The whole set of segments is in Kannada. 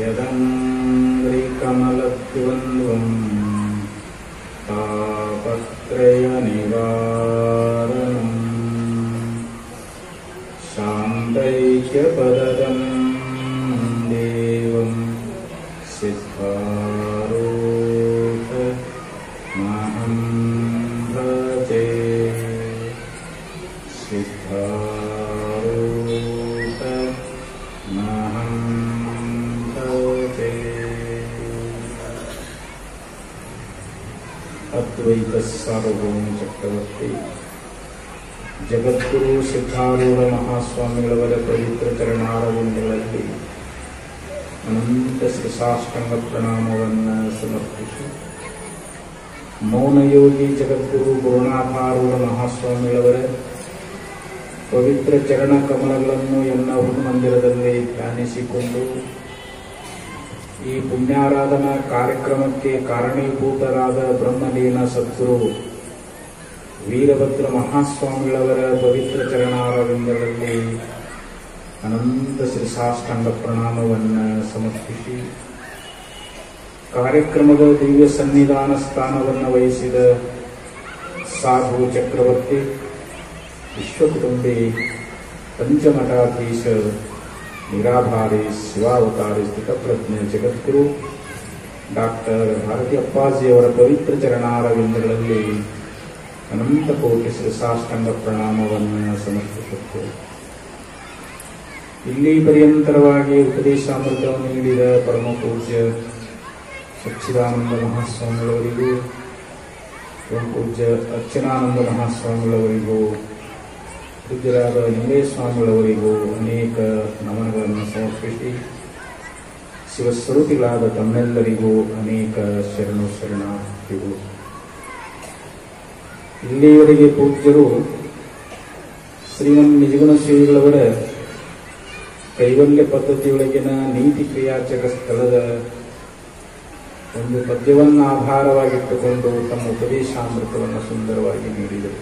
यदङ्घ्रिकमलद्वन्द्वम् तापत्रयनिवारणम् शान्तैक्यपददं देवं सिद्धारूप महं भजे सिद्धारूप महं भजे ಅದ್ವೈತ ಸಾರ್ವಭೌಮ ಚಕ್ರವರ್ತಿ ಜಗದ್ಗುರು ಸಿದ್ಧಾರೂಢ ಮಹಾಸ್ವಾಮಿಗಳವರ ಪವಿತ್ರ ಚರಣಾರವಿಂದಗಳಲ್ಲಿ ಅನಂತ ಶ್ರೀಸಾಷ್ಟಾಂಗ ಪ್ರಣಾಮವನ್ನು ಸಮರ್ಪಿಸಿ ಮೌನಯೋಗಿ ಜಗದ್ಗುರು ಗುರುನಾಥಾರೂಢ ಮಹಾಸ್ವಾಮಿಗಳವರ ಪವಿತ್ರ ಚರಣ ಕಮಲಗಳನ್ನು ಎನ್ನ ಮಂದಿರದಲ್ಲಿ ಧ್ಯಾನಿಸಿಕೊಂಡು ಈ ಪುಣ್ಯಾರಾಧನಾ ಕಾರ್ಯಕ್ರಮಕ್ಕೆ ಕಾರಣೀಭೂತರಾದ ಬ್ರಹ್ಮಲೀನ ಸದ್ಗುರು ವೀರಭದ್ರ ಮಹಾಸ್ವಾಮಿಗಳವರ ಪವಿತ್ರ ಚರಣಾರವಿಂದಗಳಲ್ಲಿ ಅನಂತ ಶ್ರೀಸಾಷ್ಟಾಂಗ ಪ್ರಣಾಮವನ್ನು ಸಮರ್ಪಿಸಿ ಕಾರ್ಯಕ್ರಮದ ದಿವ್ಯ ಸನ್ನಿಧಾನ ಸ್ಥಾನವನ್ನು ವಹಿಸಿದ ಸಾಧು ಚಕ್ರವರ್ತಿ ವಿಶ್ವಕುಟುಂಬಿ ಪಂಚಮಠಾಧೀಶ ನಿರಾಧಾರಿ ಶಿವಾವತಾರಿ ಸ್ಥಿತಪ್ರಜ್ಞೆ ಜಗದ್ಗುರು ಡಾಕ್ಟರ್ ಭಾರತಿ ಅಪ್ಪಾಜಿಯವರ ಪವಿತ್ರ ಚರಣಾರವಿಂದಗಳಲ್ಲಿ ಅನಂತ ಕೋಟಿ ಶ್ರೀಸಾಷ್ಟಾಂಗ ಪ್ರಣಾಮವನ್ನು ಸಮರ್ಪಿಸುತ್ತೇವೆ ಇಲ್ಲಿ ಪರ್ಯಂತರವಾಗಿ ಉಪದೇಶಾಮೃತವನ್ನು ನೀಡಿದ ಪರಮ ಪೂಜ್ಯ ಸಚ್ಚಿದಾನಂದ ಮಹಾಸ್ವಾಮಿಗಳವರಿಗೂ ಪರಮ ಪೂಜ್ಯ ಅರ್ಚನಾನಂದ ಮಹಾಸ್ವಾಮಿಗಳವರಿಗೂ ಪೂಜ್ಯರಾದ ಲಿಂಗೇಸ್ವಾಮಿಗಳವರಿಗೂ ಅನೇಕ ನಮನಗಳನ್ನು ಸಮರ್ಪಿಸಿ ಶಿವಸ್ವರೂಪಿಗಳಾದ ತಮ್ಮೆಲ್ಲರಿಗೂ ಅನೇಕ ಶರಣು ಶರಣಾರ್ಥಿಗಳು ಇಲ್ಲಿಯವರೆಗೆ ಪೂಜ್ಯರು ಶ್ರೀಮನ್ ನಿಜಗುಣ ಶ್ರೀಗಳವರ ಕೈವಲ್ಯ ಪದ್ಧತಿಯೊಳಗಿನ ನೀತಿ ಕ್ರಿಯಾಚಕ ಸ್ಥಳದ ಒಂದು ಪದ್ಯವನ್ನು ಆಧಾರವಾಗಿಟ್ಟುಕೊಂಡು ತಮ್ಮ ಉಪದೇಶಾಮೃತವನ್ನು ಸುಂದರವಾಗಿ ನೀಡಿದರು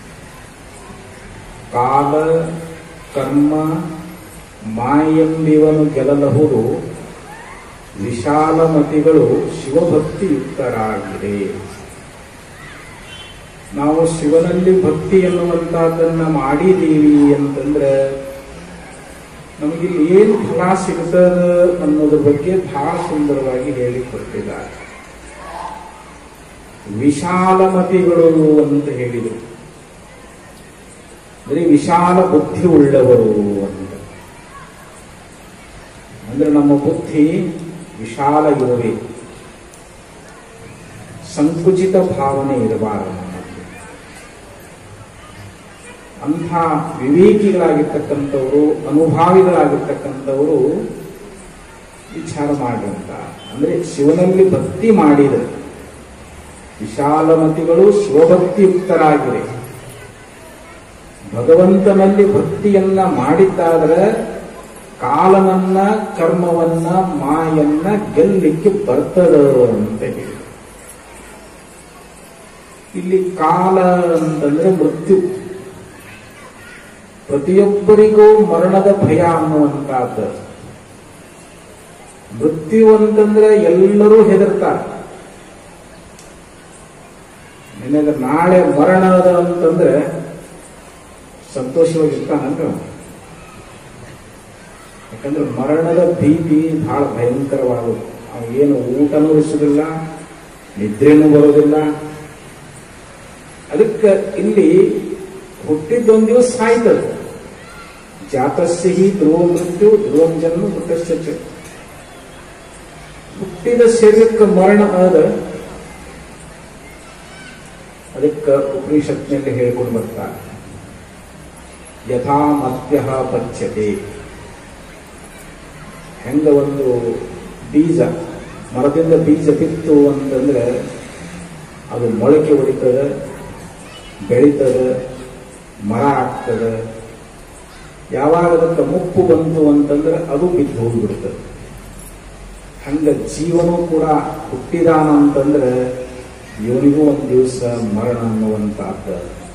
ಕಾಲ ಕರ್ಮ ಮಾಯೆಂಬಿವನು ಗೆಲ್ಲಬಹುದು ವಿಶಾಲ ಮತಿಗಳು ಶಿವಭಕ್ತಿಯುಕ್ತರಾಗಿದೆ ನಾವು ಶಿವನಲ್ಲಿ ಭಕ್ತಿ ಎನ್ನುವಂತಹದ್ದನ್ನ ಮಾಡಿದೀವಿ ಅಂತಂದ್ರೆ ನಮಗಿಲ್ಲಿ ಏನು ಫಲ ಸಿಗ್ತದ ಅನ್ನೋದ್ರ ಬಗ್ಗೆ ಬಹಳ ಸುಂದರವಾಗಿ ಹೇಳಿಕೊಟ್ಟಿದ್ದಾರೆ ವಿಶಾಲ ಮತಿಗಳು ಅಂತ ಹೇಳಿದರು ಬರೀ ವಿಶಾಲ ಬುದ್ಧಿ ಉಳ್ಳವರು ಅಂತ ಅಂದ್ರೆ ನಮ್ಮ ಬುದ್ಧಿ ವಿಶಾಲ ಇರಬೇಕು ಸಂಕುಚಿತ ಭಾವನೆ ಇರಬಾರದು ನಮ್ಮಲ್ಲಿ ಅಂಥ ವಿವೇಕಿಗಳಾಗಿರ್ತಕ್ಕಂಥವರು ಅನುಭಾವಿಗಳಾಗಿರ್ತಕ್ಕಂಥವರು ವಿಚಾರ ಮಾಡಿರಂತ ಅಂದ್ರೆ ಶಿವನಲ್ಲಿ ಭಕ್ತಿ ಮಾಡಿದರು ವಿಶಾಲಮತಿಗಳು ಶಿವಭಕ್ತಿಯುಕ್ತರಾಗಿವೆ ಭಗವಂತನಲ್ಲಿ ಭಕ್ತಿಯನ್ನ ಮಾಡಿದ್ದಾದ್ರೆ ಕಾಲನನ್ನ ಕರ್ಮವನ್ನ ಮಾಯನ್ನ ಗೆಲ್ಲಿಕ್ಕೆ ಬರ್ತದ ಅಂತ ಹೇಳಿ ಇಲ್ಲಿ ಕಾಲ ಅಂತಂದ್ರೆ ಮೃತ್ಯು ಪ್ರತಿಯೊಬ್ಬರಿಗೂ ಮರಣದ ಭಯ ಅನ್ನುವಂತಹದ್ದು ಮೃತ್ಯು ಅಂತಂದ್ರೆ ಎಲ್ಲರೂ ಹೆದರ್ತಾರೆ ನಿನಗೆ ನಾಳೆ ಮರಣ ಅದ ಅಂತಂದ್ರೆ ಸಂತೋಷವಾಗಿರ್ತಾನಂದ್ರ ಯಾಕಂದ್ರೆ ಮರಣದ ಭೀತಿ ಬಹಳ ಭಯಂಕರವಾಗುದು ಏನು ಊಟನೂ ಇರಿಸೋದಿಲ್ಲ ನಿದ್ರೆನೂ ಬರೋದಿಲ್ಲ ಅದಕ್ಕೆ ಇಲ್ಲಿ ಹುಟ್ಟಿದ್ದೊಂದು ದಿವಸ ಸಾಯ್ತದೆ ಜಾತಸ್ಯ ಹಿ ಧ್ರುವ ಮೃತ್ಯು ಧ್ರುವಂ ಜನ್ಮ ಮೃತಶ್ಚ ಚ. ಹುಟ್ಟಿದ ಶರೀರಕ್ಕೆ ಮರಣ ಅದ ಅದಕ್ಕೆ ಉಪನಿಷತ್ನಲ್ಲಿ ಹೇಳ್ಕೊಂಡು ಬರ್ತಾರೆ ಯಥಾ ಮತ್ಯ ಪಚ್ಯತೆ ಹೆಂಗ ಒಂದು ಬೀಜ ಮರದಿಂದ ಬೀಜ ಬಿತ್ತು ಅಂತಂದ್ರೆ ಅದು ಮೊಳಕೆ ಹೊಡಿತದೆ ಬೆಳೀತದೆ ಮರ ಆಗ್ತದೆ ಯಾವಾಗ ಅದಕ್ಕೆ ಮುಪ್ಪು ಬಂತು ಅಂತಂದ್ರೆ ಅದು ಬಿದ್ದು ಹೋಗ್ಬಿಡ್ತದೆ ಹಂಗ ಜೀವನೂ ಕೂಡ ಹುಟ್ಟಿದಾನ ಅಂತಂದ್ರೆ ಇವನಿಗೂ ಒಂದು ದಿವಸ ಮರಣ ಅನ್ನುವಂತಾದ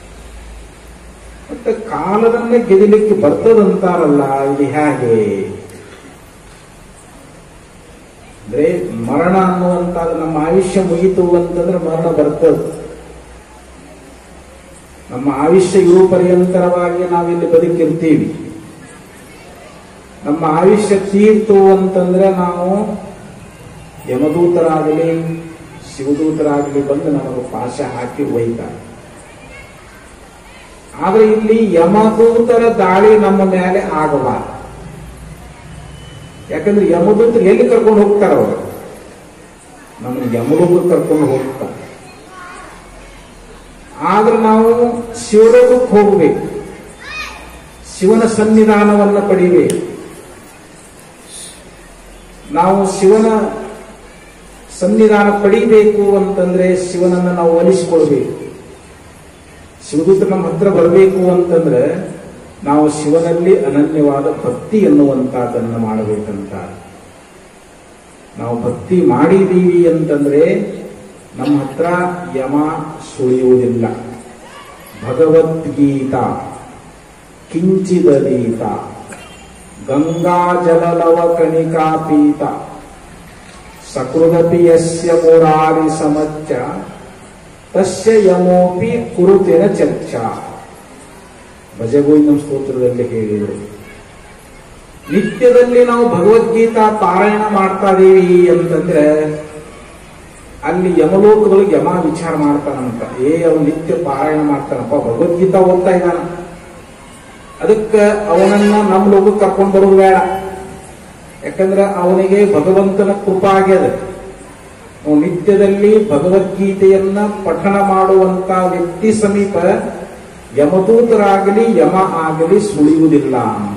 ಮತ್ತೆ ಕಾಲದನ್ನೇ ಗೆದಿಲಿಕ್ಕೆ ಬರ್ತದಂತಾರಲ್ಲ ಇದು ಹೇಗೆ ಅಂದ್ರೆ ಮರಣ ಅನ್ನುವಂಥದ್ದು ನಮ್ಮ ಆಯುಷ್ಯ ಮುಗಿತು ಅಂತಂದ್ರೆ ಮರಣ ಬರ್ತದೆ ನಮ್ಮ ಆಯುಷ್ಯ ಇರು ಪರ್ಯಂತರವಾಗಿ ನಾವಿಲ್ಲಿ ಬದುಕಿರ್ತೀವಿ ನಮ್ಮ ಆಯುಷ್ಯ ತೀರ್ತು ಅಂತಂದ್ರೆ ನಾವು ಯಮದೂತರಾಗಲಿ ಶಿವದೂತರಾಗಲಿ ಬಂದು ನಮಗೆ ಪಾಶ ಹಾಕಿ ಒಯ್ತಾರೆ ಆದ್ರೆ ಇಲ್ಲಿ ಯಮದೂತರ ದಾಳಿ ನಮ್ಮ ಮೇಲೆ ಆಗಬಾರದು ಯಾಕಂದ್ರೆ ಯಮದೂತರು ಎಲ್ಲಿ ಕರ್ಕೊಂಡು ಹೋಗ್ತಾರ ಅವರು ನಮ್ಮನ್ನು ಯಮಲೋಕ ಕರ್ಕೊಂಡು ಹೋಗ್ತಾರೆ ಆದ್ರೆ ನಾವು ಶಿವಲೋಕಕ್ಕೆ ಹೋಗ್ಬೇಕು ಶಿವನ ಸನ್ನಿಧಾನವನ್ನ ಪಡಿಬೇಕು ನಾವು ಶಿವನ ಸನ್ನಿಧಾನ ಪಡಿಬೇಕು ಅಂತಂದ್ರೆ ಶಿವನನ್ನ ನಾವು ಒಲಿಸಿಕೊಳ್ಬೇಕು ಶಿವದೂತ ನಮ್ಮ ಹತ್ರ ಬರಬೇಕು ಅಂತಂದ್ರೆ ನಾವು ಶಿವನಲ್ಲಿ ಅನನ್ಯವಾದ ಭಕ್ತಿ ಎನ್ನುವಂತಹದನ್ನ ಮಾಡಬೇಕಂತ ನಾವು ಭಕ್ತಿ ಮಾಡಿದೀವಿ ಅಂತಂದ್ರೆ ನಮ್ಮ ಹತ್ರ ಯಮ ಸುಳಿಯುವುದಿಲ್ಲ ಭಗವದ್ಗೀತಾ ಕಿಂಚಿದೀತ ಗಂಗಾಜಲಲವ ಕಣಿಕಾಪೀತ ಸಕೃದಪಿ ಯಸ್ಯ ಮುರಾರಿ ಸಮಚ್ಚ ತಸ್ಯ ಯಮೋಪಿ ಕುರುತಿನ ಚರ್ಚಾ ಭಜಗೋವಿಂದಂ ಸ್ತೋತ್ರದಲ್ಲಿ ಹೇಳಿದರು ನಿತ್ಯದಲ್ಲಿ ನಾವು ಭಗವದ್ಗೀತಾ ಪಾರಾಯಣ ಮಾಡ್ತಾ ಇದೀವಿ ಅಂತಂದ್ರೆ ಅಲ್ಲಿ ಯಮಲೋಕದೊಳಗೆ ಯಮ ವಿಚಾರ ಮಾಡ್ತಾನಂತ ಏ ಅವನು ನಿತ್ಯ ಪಾರಾಯಣ ಮಾಡ್ತಾನಪ್ಪ ಭಗವದ್ಗೀತಾ ಓದ್ತಾ ಇದ್ದಾನ ಅದಕ್ಕೆ ಅವನನ್ನ ನಮ್ಮ ಲೋಕಕ್ಕೆ ಕರ್ಕೊಂಡು ಬರೋದು ಬೇಡ ಯಾಕಂದ್ರೆ ಅವನಿಗೆ ಭಗವಂತನ ಕೃಪಾ ಆಗ್ಯದ ನಾವು ನಿತ್ಯದಲ್ಲಿ ಭಗವದ್ಗೀತೆಯನ್ನ ಪಠಣ ಮಾಡುವಂತ ವ್ಯಕ್ತಿ ಸಮೀಪ ಯಮದೂತರಾಗಲಿ ಯಮ ಆಗಲಿ ಸುಳಿಯುವುದಿಲ್ಲ ಅಂತ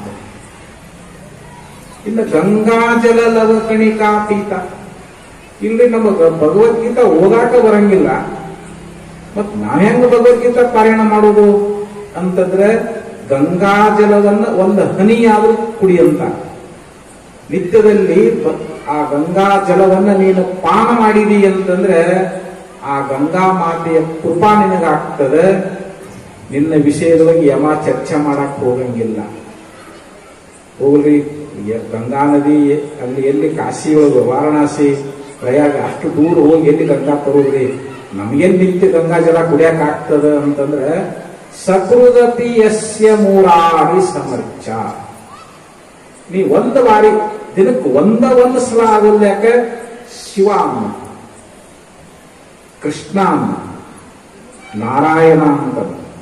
ಇನ್ನು ಗಂಗಾಜಲ ಲವಕಣಿಕಾಪೀತ ಇಲ್ಲಿ ನಮಗ ಭಗವದ್ಗೀತಾ ಓದಾಟ ಬರಂಗಿಲ್ಲ ಮತ್ ನಾವ್ಹೆಂಗ ಭಗವದ್ಗೀತಾ ಪಾರಾಯಣ ಮಾಡೋದು ಅಂತಂದ್ರೆ ಗಂಗಾಜಲವನ್ನ ಒಂದು ಹನಿಯಾದ್ರೂ ಕುಡಿಯಂತ ನಿತ್ಯದಲ್ಲಿ ಬ- ಆ ಗಂಗಾ ಜಲವನ್ನ ನೀನು ಪಾನ ಮಾಡಿದಿ ಅಂತಂದ್ರೆ ಆ ಗಂಗಾ ಮಾತೆಯ ಕೃಪಾ ನಿನಗಾಗ್ತದೆ ನಿನ್ನ ವಿಷಯದೊಳಗೆ ಯಮ ಚರ್ಚೆ ಮಾಡಕ್ ಹೋಗಂಗಿಲ್ಲ ಹೋಗ್ರಿ ಯ- ಗಂಗಾ ನದಿ ಅಲ್ಲಿ ಎಲ್ಲಿ ಕಾಶಿ ಒಳಗೆ ವಾರಣಾಸಿ ಪ್ರಯಾಗ ಅಷ್ಟು ದೂರ ಹೋಗಿ ಎಲ್ಲಿ ಗಂಗಾ ತರೋದ್ರಿ ನಮಗೇನ್ ನಿತ್ಯ ಗಂಗಾ ಜಲ ಕುಡಿಯಕ್ ಆಗ್ತದ ಅಂತಂದ್ರೆ ಸಕೃದಪಿ ಯಸ್ಯ ಮೂರಾರಿ ಸಮರ್ಚ ನೀ ಒಂದು ಬಾರಿ ದಿನಕ್ಕೆ ಒಂದ ಒಂದು ಸಲ ಆಗೋಲ್ಲ ಯಾಕೆ ಶಿವ ಅನ್ನ ಕೃಷ್ಣ ಅನ್ನ ನಾರಾಯಣ ಅಂತ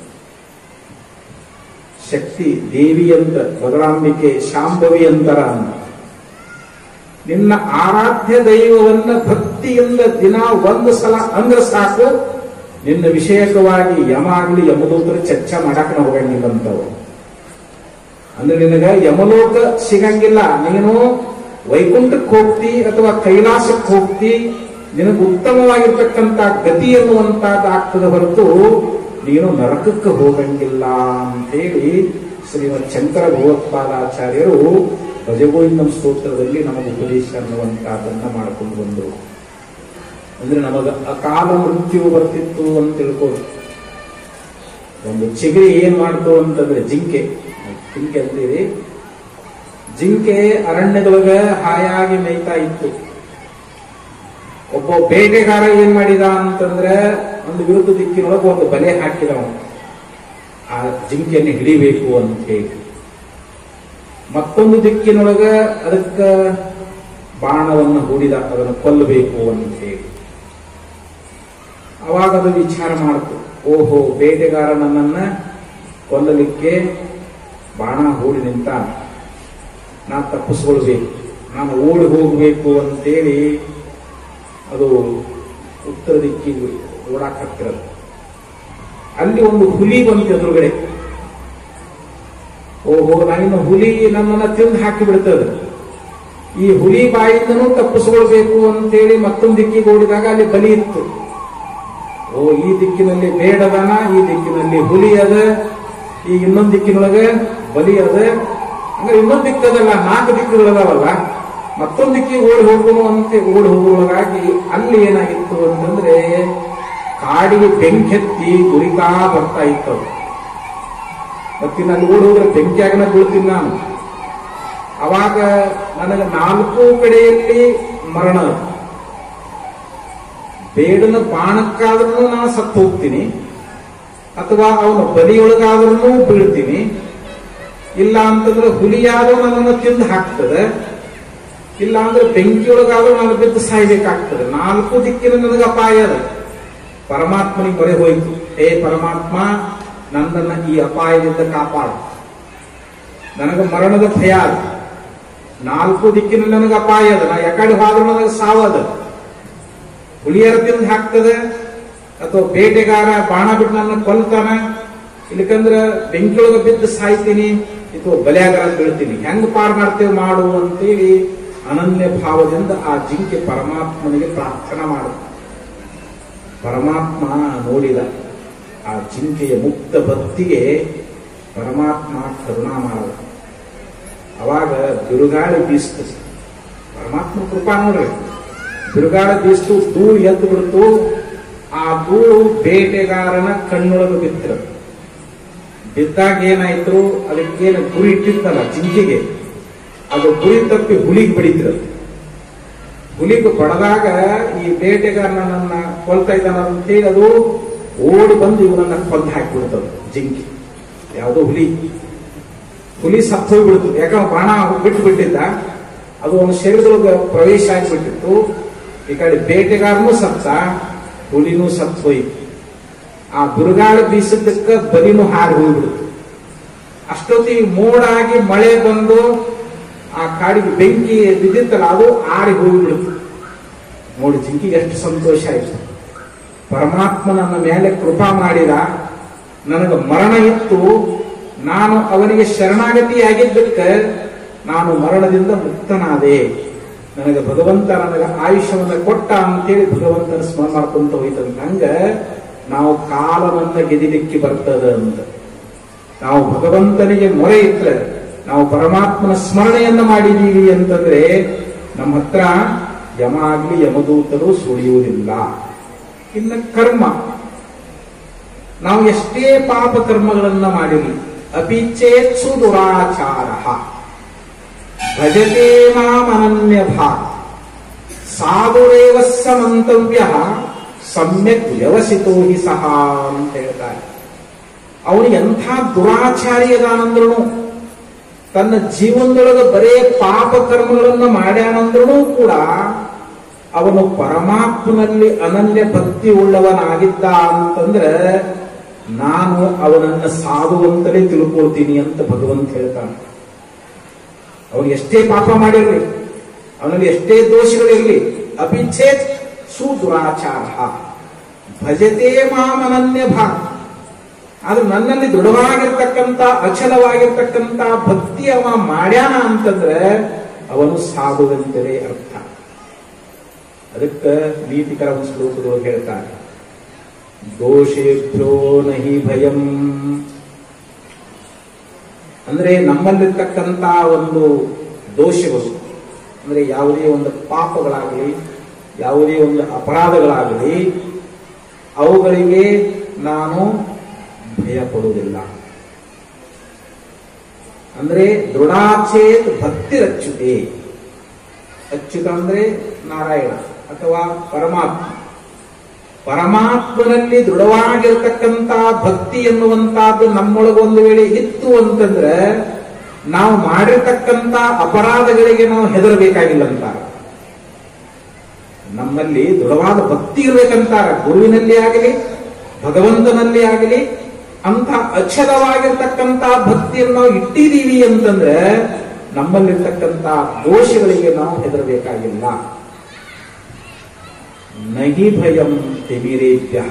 ಶಕ್ತಿ ದೇವಿ ಅಂತ ಬದಲಾಂಬಿಕೆ ಶಾಂಭವಿ ಅಂತರ ಅನ್ನ ನಿನ್ನ ಆರಾಧ್ಯ ದೈವವನ್ನ ಭಕ್ತಿಯಿಂದ ದಿನ ಒಂದು ಸಲ ಅಂದ್ರೆ ಸಾಕು ನಿನ್ನ ವಿಷಯಕವಾಗಿ ಯಮ ಆಗ್ಲಿ ಯಮದೂತರು ಚರ್ಚೆ ಮಾಡಕ್ ಹೋಗಂಗಿಲ್ಲಂತವು ಅಂದ್ರೆ ನಿನಗ ಯಮಲೋಕ ಸಿಗಂಗಿಲ್ಲ ನೀನು ವೈಕುಂಠಕ್ಕೆ ಹೋಗ್ತಿ ಅಥವಾ ಕೈಲಾಸಕ್ಕೆ ಹೋಗ್ತಿ ನಿನಗೆ ಉತ್ತಮವಾಗಿರ್ತಕ್ಕಂಥ ಗತಿ ಎನ್ನುವಂತಹದ್ದು ಆಗ್ತದೆ ಹೊರತು ನೀನು ನರಕಕ್ಕೆ ಹೋಗಂಗಿಲ್ಲ ಅಂತೇಳಿ ಶ್ರೀಮದ್ ಶಂಕರ ಭಗವತ್ಪಾದಾಚಾರ್ಯರು ಭಜಗೋವಿಂದಂ ಸ್ತೋತ್ರದಲ್ಲಿ ನಮಗೆ ಉಪದೇಶ ಅನ್ನುವಂತಹದನ್ನ ಮಾಡ್ಕೊಂಡು ಬಂದರು ಅಂದ್ರೆ ನಮಗ ಅಕಾಲ ಮೃತ್ಯು ಬರ್ತಿತ್ತು ಅಂತ ತಿಳ್ಕೊಂಡು ಒಂದು ಚಿಗರಿ ಏನ್ ಮಾಡ್ತು ಅಂತಂದ್ರೆ ಜಿಂಕೆ ಜಿಂಕೆ ಅಂತೀರಿ ಜಿಂಕೆ ಅರಣ್ಯದೊಳಗ ಹಾಯಾಗಿ ಮೇಯ್ತಾ ಇತ್ತು ಒಬ್ಬ ಬೇಟೆಗಾರ ಏನ್ ಮಾಡಿದ ಅಂತಂದ್ರೆ ಒಂದು ವಿರುದ್ಧ ದಿಕ್ಕಿನೊಳಗೆ ಒಂದು ಬಲೆ ಹಾಕಿದವ ಆ ಜಿಂಕೆಯನ್ನು ಹಿಡಿಬೇಕು ಅಂತ ಹೇಳಿ ಮತ್ತೊಂದು ದಿಕ್ಕಿನೊಳಗ ಅದಕ್ಕ ಬಾಣವನ್ನು ಹೂಡಿದ ಅದನ್ನು ಕೊಲ್ಲಬೇಕು ಅಂತ ಹೇಳಿ ಅವಾಗ ಅದು ವಿಚಾರ ಮಾಡ್ತು ಓಹೋ ಬೇಟೆಗಾರ ನನ್ನನ್ನ ಕೊಲ್ಲಲಿಕ್ಕೆ ಬಾಣ ಹೂಡಿ ನಿಂತ ನಾ ತಪ್ಪಿಸ್ಕೊಳ್ಬೇಕು ನಾನು ಓಡಿ ಹೋಗಬೇಕು ಅಂತೇಳಿ ಅದು ಉತ್ತರ ದಿಕ್ಕಿಗೆ ಓಡಾಕ್ ಹತ್ತಿರದು ಅಲ್ಲಿ ಒಂದು ಹುಲಿ ಬಂತು ಎದುರುಗಡೆ ಓಹೋ ನಾನಿನ್ನು ಹುಲಿ ನನ್ನನ್ನ ತಿಂದು ಹಾಕಿ ಬಿಡ್ತದೆ ಈ ಹುಲಿ ಬಾಯಿಂದನೂ ತಪ್ಪಿಸ್ಕೊಳ್ಬೇಕು ಅಂತೇಳಿ ಮತ್ತೊಂದು ದಿಕ್ಕಿಗೆ ಓಡಿದಾಗ ಅಲ್ಲಿ ಬಲಿ ಇತ್ತು ಓ ಈ ದಿಕ್ಕಿನಲ್ಲಿ ಬೇಡದನ ಈ ದಿಕ್ಕಿನಲ್ಲಿ ಹುಲಿ ಅದ ಈ ಇನ್ನೊಂದು ದಿಕ್ಕಿನೊಳಗೆ ಬಲಿ ಅದ ಅಂದ್ರೆ ಇನ್ನೊಂದು ದಿಕ್ಕದಲ್ಲ ನಾಲ್ಕು ದಿಕ್ಕುಗಳದಾವಲ್ಲ ಮತ್ತೊಂದು ದಿಕ್ಕಿಗೆ ಓಡಿ ಹೋಗೋಣ ಅಂತ ಓಡಿ ಹೋಗುವಾಗ ಅಲ್ಲಿ ಏನಾಗಿತ್ತು ಅಂತಂದ್ರೆ ಕಾಡಿಗೆ ಬೆಂಕೆತ್ತಿ ಗುರಿತಾ ಬರ್ತಾ ಇತ್ತು ಅದು. ಮತ್ತಿನ್ನು ಅಲ್ಲಿ ಓಡಿ ಹೋದ್ರೆ ಬೆಂಕಿಯಾಗನ ಬೀಳ್ತೀನಿ ನಾನು ಅವಾಗ ನನಗೆ ನಾಲ್ಕು ಕಡೆಯಲ್ಲಿ ಮರಣ ಬೇಡನ ಬಾಣಕ್ಕಾದ್ರೂ ನಾನು ಸತ್ತು ಹೋಗ್ತೀನಿ ಅಥವಾ ಅವನ ಬಲಿಯೊಳಗಾದ್ರೂ ಬೀಳ್ತೀನಿ ಇಲ್ಲ ಅಂತಂದ್ರೆ ಹುಲಿಯಾದ್ರೂ ನನ್ನನ್ನು ತಿಂದು ಹಾಕ್ತದೆ ಇಲ್ಲ ಅಂದ್ರೆ ಬೆಂಕಿಯೊಳಗಾದ್ರೂ ನಾನು ಬಿದ್ದು ಸಾಯ್ಬೇಕಾಗ್ತದೆ ನಾಲ್ಕು ದಿಕ್ಕಿನ ನನಗೆ ಅಪಾಯ ಅದ ಪರಮಾತ್ಮನಿಗೆ ಮೊರೆ ಹೋಯ್ತು ಹೇ ಪರಮಾತ್ಮ ನನ್ನನ್ನ ಈ ಅಪಾಯದಿಂದ ಕಾಪಾಡು ನನಗೆ ಮರಣದ ಭಯ ಅದ ನಾಲ್ಕು ದಿಕ್ಕಿನಲ್ಲಿ ನನಗೆ ಅಪಾಯ ಅದ ನಾ ಯಾಕಡೆ ಹೋದ್ರೂ ನನಗೆ ಸಾವದ ಹುಲಿಯರ ತಿಂದು ಹಾಕ್ತದೆ ಅಥವಾ ಬೇಟೆಗಾರ ಬಾಣ ಬಿಟ್ಟು ನನ್ನ ಕೊಲ್ತಾನ ಇಲ್ಲಕಂದ್ರ ಬೆಂಕಿಯೊಳಗೆ ಬಿದ್ದು ಸಾಯ್ತೀನಿ ಅಥವಾ ಬಲಿಯಾಗಾರ ಬೀಳ್ತೀನಿ ಹೆಂಗ್ ಪಾರ್ ಮಾಡ್ತೇವೆ ಮಾಡು ಅಂತೇಳಿ ಅನನ್ಯ ಭಾವದಿಂದ ಆ ಜಿಂಕೆ ಪರಮಾತ್ಮನಿಗೆ ಪ್ರಾರ್ಥನಾ ಮಾಡು ಪರಮಾತ್ಮ ನೋಡಿದ ಆ ಜಿಂಕೆಯ ಮುಕ್ತ ಭಕ್ತಿಗೆ ಪರಮಾತ್ಮ ಕರುಣಾ ಮಾಡಿದ ಅವಾಗ ಬಿರುಗಾಳಿ ಬೀಸ್ತದೆ ಪರಮಾತ್ಮ ಕೃಪಾ ನೋಡ್ರಿ ಬಿರುಗಾಳಿ ಬೀಸ್ತು ಧೂಳು ಎದ್ದು ಬಿಡ್ತು ಆ ಧೂಳು ಬೇಟೆಗಾರನ ಕಣ್ಣೊಳಗೆ ಬಿತ್ತಿರ ಬಿದ್ದಾಗ ಏನಾಯ್ತು ಅದಕ್ಕೇನು ಗುರಿ ಇಟ್ಟಿತ್ತಲ್ಲ ಜಿಂಕೆಗೆ ಅದು ಗುರಿ ತಪ್ಪಿ ಹುಲಿಗೆ ಬಡಿತಿರ ಹುಲಿಗೆ ಬಡದಾಗ ಈ ಬೇಟೆಗಾರನ ನನ್ನ ಕೊಲ್ತಾ ಇದ್ದಾನ ಅಂತೇಳಿ ಅದು ಓಡಿ ಬಂದು ಇವನನ್ನ ಕೊಂದು ಹಾಕಿಬಿಡ್ತದೆ ಜಿಂಕೆ ಯಾವುದೋ ಹುಲಿ ಹುಲಿ ಸತ್ತು ಹೋಗ್ಬಿಡ್ತು ಯಾಕಂದ್ರೆ ಬಾಣ ಬಿಟ್ಟು ಬಿಟ್ಟಿದ್ದ ಅದು ಅವನ ಶರೀರದೊಳಗೆ ಪ್ರವೇಶ ಆಗಿಬಿಟ್ಟಿತ್ತು ಈ ಕಡೆ ಬೇಟೆಗಾರನೂ ಸತ್ತ ಹುಲಿನೂ ಸತ್ತು ಹೋಯ್ತು ಆ ಬಿರುಗಾಳಿ ಬೀಸಿದ್ದಕ್ಕ ಬಲಿನೂ ಹಾರಿ ಹೋಗ್ಬಿಡ್ತು ಅಷ್ಟೊತ್ತಿಗೆ ಮೋಡ ಆಗಿ ಮಳೆ ಬಂದು ಆ ಕಾಡಿಗೆ ಬೆಂಕಿ ಬಿದ್ದಿತ್ತಲ್ಲ ಅದು ಆರಿ ಹೋಗ್ಬಿಡ್ತು ನೋಡಿ ಜಿಂಕಿಗೆ ಎಷ್ಟು ಸಂತೋಷ ಆಯ್ತು ಪರಮಾತ್ಮ ನನ್ನ ಮೇಲೆ ಕೃಪಾ ಮಾಡಿದ ನನಗೆ ಮರಣ ಇತ್ತು ನಾನು ಅವನಿಗೆ ಶರಣಾಗತಿಯಾಗಿದ್ದಕ್ಕೆ ನಾನು ಮರಣದಿಂದ ಮುಕ್ತನಾದೆ ನನಗೆ ಭಗವಂತ ನನಗೆ ಆಯುಷ್ಯವನ್ನು ಕೊಟ್ಟ ಅಂತೇಳಿ ಭಗವಂತನ ಸ್ಮರಣ ಮಾಡ್ಕೊಂತ ಹೋಯ್ತಂತ ಹಂಗ ನಾವು ಕಾಲವನ್ನ ಗೆದಿಲಿಕ್ಕೆ ಬರ್ತದ ಅಂತ ನಾವು ಭಗವಂತನಿಗೆ ಮೊರೆ ಇಟ್ರೆ ನಾವು ಪರಮಾತ್ಮನ ಸ್ಮರಣೆಯನ್ನ ಮಾಡಿದೀವಿ ಅಂತಂದ್ರೆ ನಮ್ಮ ಹತ್ರ ಯಮ ಆಗ್ಲಿ ಯಮದೂತರು ಸುಳಿಯುವುದಿಲ್ಲ ಇನ್ನು ಕರ್ಮ ನಾವು ಎಷ್ಟೇ ಪಾಪ ಕರ್ಮಗಳನ್ನ ಮಾಡಿರಲಿ ಅಪಿಚೇತ್ಸು ದುರಾಚಾರ ಭಜತೆ ಮಾಮನನ್ಯ ಭಾ ಸಾಧುರೇವ ಸಮಂತವ್ಯ ಸಮ್ಯಕ್ ವ್ಯವಸಿತೋ ಹಿ ಸಹ ಅಂತ ಹೇಳ್ತಾರೆ ಅವನು ಎಂಥ ದುರಾಚಾರಿ ಅದಾನಂದ್ರೂ ತನ್ನ ಜೀವನದೊಳಗೆ ಬರೇ ಪಾಪ ಕರ್ಮಗಳನ್ನ ಮಾಡ್ಯಾನಂದ್ರೂ ಕೂಡ ಅವನು ಪರಮಾತ್ಮನಲ್ಲಿ ಅನನ್ಯ ಭಕ್ತಿ ಉಳ್ಳವನಾಗಿದ್ದ ಅಂತಂದ್ರೆ ನಾನು ಅವನನ್ನ ಸಾಧುವಂತಲೇ ತಿಳ್ಕೊಳ್ತೀನಿ ಅಂತ ಭಗವಂತ ಹೇಳ್ತಾನೆ ಅವನು ಎಷ್ಟೇ ಪಾಪ ಮಾಡಿರಲಿ ಅವನಲ್ಲಿ ಎಷ್ಟೇ ದೋಷಗಳಿರಲಿ ಅಪಿಚ್ಛೇತ್ ಸುದುರಾಚಾರ ಭಜತೆ ಮಾಮನನ್ಯ ಭಾಗ ಆದ್ರೆ ನನ್ನಲ್ಲಿ ದೃಢವಾಗಿರ್ತಕ್ಕಂಥ ಅಚಲವಾಗಿರ್ತಕ್ಕಂಥ ಭಕ್ತಿ ಅವ ಮಾಡ್ಯಾನ ಅಂತಂದ್ರೆ ಅವನು ಸಾಧುವಂತಲೇ ಅರ್ಥ ಅದಕ್ಕೆ ನೀತಿಕರ ಒಂದು ಶ್ಲೋಕದೊಳಗೆ ಹೇಳ್ತಾರೆ ದೋಷೇಭ್ಯೋ ನಹಿ ಭಯಂ ಅಂದ್ರೆ ನಮ್ಮಲ್ಲಿರ್ತಕ್ಕಂಥ ಒಂದು ದೋಷಗಳು ಅಂದ್ರೆ ಯಾವುದೇ ಒಂದು ಪಾಪಗಳಾಗಲಿ ಯಾವುದೇ ಒಂದು ಅಪರಾಧಗಳಾಗಲಿ ಅವುಗಳಿಗೆ ನಾನು ಭಯ ಪಡುವುದಿಲ್ಲ ಅಂದ್ರೆ ದೃಢಾಚೇತ್ ಭಕ್ತಿ ರಚ್ಚುತೆ ಅಚ್ಯುತ ಅಂದ್ರೆ ನಾರಾಯಣ ಅಥವಾ ಪರಮಾತ್ಮ ಪರಮಾತ್ಮನಲ್ಲಿ ದೃಢವಾಗಿರ್ತಕ್ಕಂಥ ಭಕ್ತಿ ಎನ್ನುವಂತಹದ್ದು ನಮ್ಮೊಳಗೊಂದು ವೇಳೆ ಇತ್ತು ಅಂತಂದ್ರೆ ನಾವು ಮಾಡಿರ್ತಕ್ಕಂಥ ಅಪರಾಧಗಳಿಗೆ ನಾವು ಹೆದರಬೇಕಾಗಿಲ್ಲ ಅಂತಾರೆ ನಮ್ಮಲ್ಲಿ ದೃಢವಾದ ಭಕ್ತಿ ಇರಬೇಕಂತಾರ ಗುರುವಿನಲ್ಲಿ ಆಗಲಿ ಭಗವಂತನಲ್ಲಿ ಆಗಲಿ ಅಂತ ಅಕ್ಷರವಾಗಿರ್ತಕ್ಕಂಥ ಭಕ್ತಿಯನ್ನು ನಾವು ಇಟ್ಟಿದ್ದೀವಿ ಅಂತಂದ್ರೆ ನಮ್ಮಲ್ಲಿರ್ತಕ್ಕಂಥ ದೋಷಗಳಿಗೆ ನಾವು ಹೆದರಬೇಕಾಗಿಲ್ಲ ನಹಿ ಭಯಂ ತಿಮಿರೇಭ್ಯ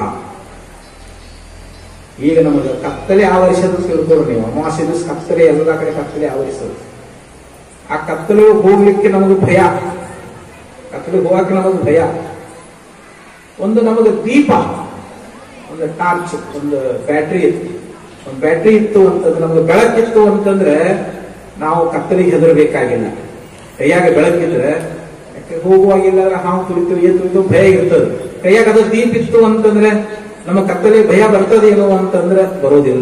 ಈಗ ನಮಗೆ ಕತ್ತಲೆ ಆವರಿಸೋದು ತಿಳ್ಕೊಳ್ಳಿ ನೀವು ಅಮಾವಾಸ್ಯ ದಿವಸ ಕತ್ತಲೆ ಎಲ್ಲ ಕಡೆ ಕತ್ತಲೆ ಆವರಿಸೋದು ಆ ಕತ್ತಲೆ ಹೋಗ್ಲಿಕ್ಕೆ ನಮಗೆ ಭಯ ಕತ್ತಲೆ ಹೋಗಕ್ಕೆ ನಮಗೆ ಭಯ ಒಂದು ನಮಗೆ ದೀಪ ಒಂದು ಟಾರ್ಚ್ ಒಂದು ಬ್ಯಾಟ್ರಿ ಇತ್ತು ಒಂದು ಬ್ಯಾಟ್ರಿ ಇತ್ತು ಅಂತಂದ್ರೆ ನಮಗೆ ಬೆಳಕಿತ್ತು ಅಂತಂದ್ರೆ ನಾವು ಕತ್ತಲಿಗೆ ಹೆದರಬೇಕಾಗಿಲ್ಲ ಕೈಯಾಗ ಬೆಳಕಿದ್ರೆ ಯಾಕೆ ಹೋಗುವಾಗಿಲ್ಲ ಅಂದ್ರೆ ಹಾವು ತುಳಿತು ಏನ್ ತುಳಿತು ಭಯ ಇರ್ತದೆ ಕೈಯಾಗ ಅದು ದೀಪ ಇತ್ತು ಅಂತಂದ್ರೆ ನಮ್ಮ ಕತ್ತಲೆ ಭಯ ಬರ್ತದೇನೋ ಅಂತಂದ್ರೆ ಬರೋದಿಲ್ಲ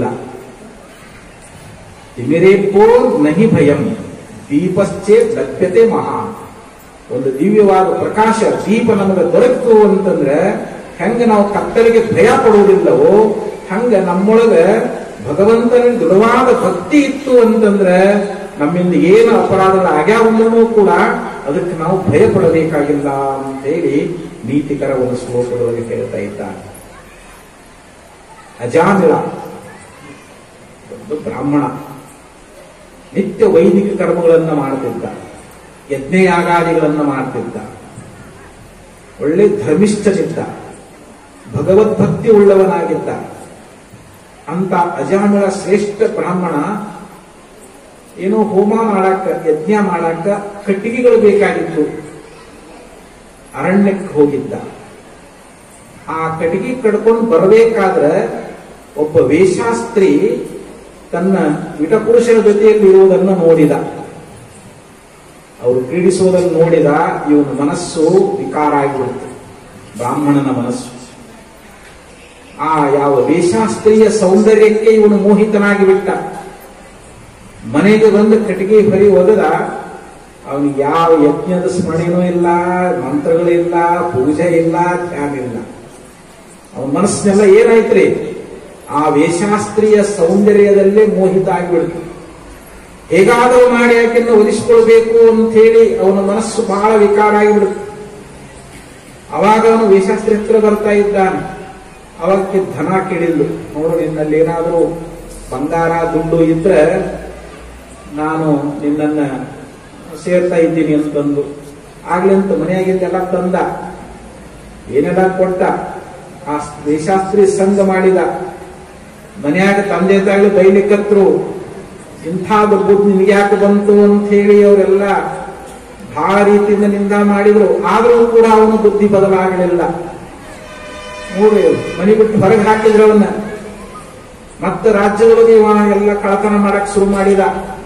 ತಿಮಿರೇಪೋ ನಹಿ ಭಯಂ ದೀಪಶ್ಚೇ ಲಭ್ಯತೆ ಮಹಾ ಒಂದು ದಿವ್ಯವಾದ ಪ್ರಕಾಶ ದೀಪ ನಮಗೆ ದೊರಕಿತು ಅಂತಂದ್ರೆ ಹೆಂಗ ನಾವು ಕತ್ತಲಿಗೆ ಭಯ ಪಡುವುದಿಲ್ಲವೋ ಹಂಗ ನಮ್ಮೊಳಗ ಭಗವಂತನ ದೃಢವಾದ ಭಕ್ತಿ ಇತ್ತು ಅಂತಂದ್ರೆ ನಮ್ಮಿಂದ ಏನು ಅಪರಾಧಗಳು ಆಗ್ಯಾವಂದ್ರೂ ಕೂಡ ಅದಕ್ಕೆ ನಾವು ಭಯ ಪಡಬೇಕಾಗಿಲ್ಲ ಅಂತೇಳಿ ನೀತಿಕರ ಒಂದು ಶ್ಲೋಕದೊಳಗೆ ಹೇಳ್ತಾ ಇದ್ದಾನೆ ಅಜಾಮಿಳ ಒಂದು ಬ್ರಾಹ್ಮಣ ನಿತ್ಯ ವೈದಿಕ ಕರ್ಮಗಳನ್ನು ಮಾಡ್ತಿದ್ದ ಯಜ್ಞಯಾಗಾದಿಗಳನ್ನು ಮಾಡ್ತಿದ್ದ ಒಳ್ಳೆ ಧರ್ಮಿಷ್ಠನಿದ್ದ ಭಗವದ್ಭಕ್ತಿ ಉಳ್ಳವನಾಗಿದ್ದ ಅಂತ ಅಜಾಮಿಳ ಶ್ರೇಷ್ಠ ಬ್ರಾಹ್ಮಣ ಏನೋ ಹೋಮ ಮಾಡಾಕ ಯಜ್ಞ ಮಾಡಾಕ ಕಟ್ಟಿಗೆಗಳು ಬೇಕಾಗಿತ್ತು ಅರಣ್ಯಕ್ಕೆ ಹೋಗಿದ್ದ ಆ ಕಟ್ಟಿಗೆ ಕಡ್ಕೊಂಡು ಬರಬೇಕಾದ್ರೆ ಒಬ್ಬ ವೇಷಾಸ್ತ್ರಿ ತನ್ನ ವಿಟಪುರುಷರ ಜೊತೆಯಲ್ಲಿ ಇರುವುದನ್ನು ನೋಡಿದ ಅವರು ಕ್ರೀಡಿಸುವುದನ್ನು ನೋಡಿದ ಇವನ ಮನಸ್ಸು ವಿಕಾರ ಆಗಿಬಿಡ್ತು ಬ್ರಾಹ್ಮಣನ ಮನಸ್ಸು ಆ ಯಾವ ವೇಷಾಸ್ತ್ರೀಯ ಸೌಂದರ್ಯಕ್ಕೆ ಇವನು ಮೋಹಿತನಾಗಿ ಬಿಟ್ಟ ಮನೆಗೆ ಬಂದು ಕಟ್ಟಿಗೆ ಹೊರಿ ಒದದ ಅವನಿಗೆ ಯಾವ ಯಜ್ಞದ ಸ್ಮರಣೆನೂ ಇಲ್ಲ ಮಂತ್ರಗಳಿಲ್ಲ ಪೂಜೆ ಇಲ್ಲ ಧ್ಯಾನ ಇಲ್ಲ ಅವನ ಮನಸ್ಸಿನೆಲ್ಲ ಏನಾಯ್ತ್ರಿ ಆ ವೇಷಾಸ್ತ್ರೀಯ ಸೌಂದರ್ಯದಲ್ಲೇ ಮೋಹಿತ ಆಗಿಬಿಡ್ತು ಹೇಗಾದರೂ ಮಾಡಿ ಆಕೆಯನ್ನು ಒಲಿಸಿಕೊಳ್ಬೇಕು ಅಂತ ಹೇಳಿ ಅವನ ಮನಸ್ಸು ಬಹಳ ವಿಕಾರ ಆಗಿಬಿಡುತ್ತೆ ಅವಾಗ ಅವನು ವೇಷಾಸ್ತ್ರಿ ಹತ್ರ ಬರ್ತಾ ಇದ್ದಾನೆ ಅವಾಗ ಧನ ಕೇಳಿದ್ಲು ನೋಡು ನಿನ್ನಲ್ಲಿ ಏನಾದರೂ ಬಂಗಾರ ದುಡ್ಡು ಇದ್ರೆ ನಾನು ನಿನ್ನನ್ನ ಸೇರ್ತಾ ಇದ್ದೀನಿ ಅಂತಂದು ಆಗ್ಲಿಂತ ಮನೆಯಾಗಿದ್ದೆಲ್ಲ ತಂದ ಏನೆಲ್ಲ ಕೊಟ್ಟ ಆ ವೇಷಾಸ್ತ್ರಿ ಸಂಘ ಮಾಡಿದ ಮನೆಯಾಗ ತಂದೆ ತಾಯಿ ಬೈಲಿಕ್ಕತ್ರು ಇಂಥದ್ದು ಬುದ್ಧಿ ನಿನಗೆ ಯಾಕೆ ಬಂತು ಅಂತ ಹೇಳಿ ಅವರೆಲ್ಲ ಬಹಳ ರೀತಿಯಿಂದ ನಿಂದ ಮಾಡಿದ್ರು ಆದರೂ ಕೂಡ ಅವನು ಬುದ್ಧಿ ಬದಲಾಗಲಿಲ್ಲ ನೋಡಿ ಮನೆ ಬಿಟ್ಟು ಹೊರಗೆ ಹಾಕಿದ್ರು ಅವನ್ನ ಮತ್ತೆ ರಾಜ್ಯದೊಳಗೆ ಇವ ಎಲ್ಲ ಕಳತನ ಮಾಡಕ್ ಶುರು ಮಾಡಿದ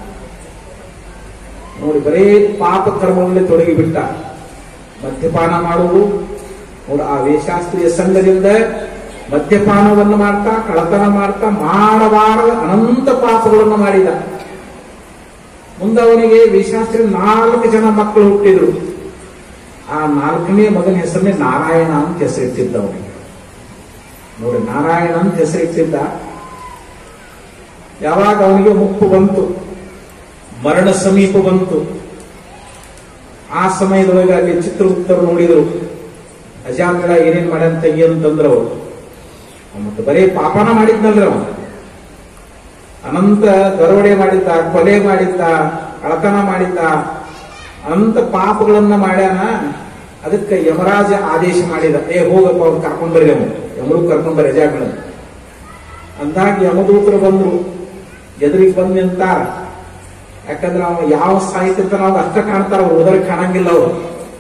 ನೋಡಿ ಬರೇ ಪಾಪ ಕರ್ಮಗಳಲ್ಲಿ ತೊಡಗಿಬಿಟ್ಟ ಮದ್ಯಪಾನ ಮಾಡುವುದು ನೋಡಿ ಆ ವೇಷಾಸ್ತ್ರೀಯ ಸಂಘದಿಂದ ಮದ್ಯಪಾನವನ್ನು ಮಾಡ್ತಾ ಕಳತನ ಮಾಡ್ತಾ ಮಾಡಬಾರದ ಅನಂತ ಪಾಪಗಳನ್ನು ಮಾಡಿದ ಮುಂದೆ ಅವನಿಗೆ ವೇಷಾಸ್ತ್ರಿ ನಾಲ್ಕು ಜನ ಮಕ್ಕಳು ಹುಟ್ಟಿದ್ರು ಆ ನಾಲ್ಕನೇ ಮಗನ ಹೆಸರನ್ನೇ ನಾರಾಯಣ ಅಂತ ಹೆಸರಿಟ್ಟಿದ್ದ ಅವನಿಗೆ ನೋಡಿ ನಾರಾಯಣ ಅಂತ ಹೆಸರಿಟ್ಟಿದ್ದ ಯಾವಾಗ ಅವನಿಗೆ ಮುಪ್ಪು ಬಂತು ಮರಣ ಸಮೀಪ ಬಂತು ಆ ಸಮಯದೊಳಗೆ ಅಲ್ಲಿ ಚಿತ್ರಗುಪ್ತರು ನೋಡಿದರು ಅಜಾಮಿಳ ಏನೇನ್ ಮಾಡ್ಯಾನ ತೆಗಿ ಅಂತಂದ್ರ ಅವರು ಮತ್ತೆ ಬರೀ ಪಾಪನ ಮಾಡಿದ್ನಲ್ರ ಅವ ಅನಂತ ದರೋಡೆ ಮಾಡಿದ್ದ ಕೊಲೆ ಮಾಡಿದ್ದ ಕಳತನ ಮಾಡಿದ್ದ ಅನಂತ ಪಾಪಗಳನ್ನ ಮಾಡ್ಯಾನ ಅದಕ್ಕೆ ಯಮರಾಜ ಆದೇಶ ಮಾಡಿದ ಏ ಹೋಗಪ್ಪ ಅವ್ರು ಕರ್ಕೊಂಡ್ ಬರ್ರಿ ಅವನು ಯಮರು ಕರ್ಕೊಂಡ್ ಬರ್ರಿ ಅಜಾಮಿಳನ್ ಅಂದಾಗ ಯಮದೂತರು ಬಂದ್ರು ಎದುರಿಗೆ ಬಂದು ನಿಂತಾರ ಯಾಕಂದ್ರೆ ಅವ ಯಾವ ಸಾಹಿತ್ಯತನ ಅವ್ರು ಅಷ್ಟ ಕಾಣ್ತಾರ ಅವ್ರು ಓದರ್ ಕಾಣಂಗಿಲ್ಲ ಅವರು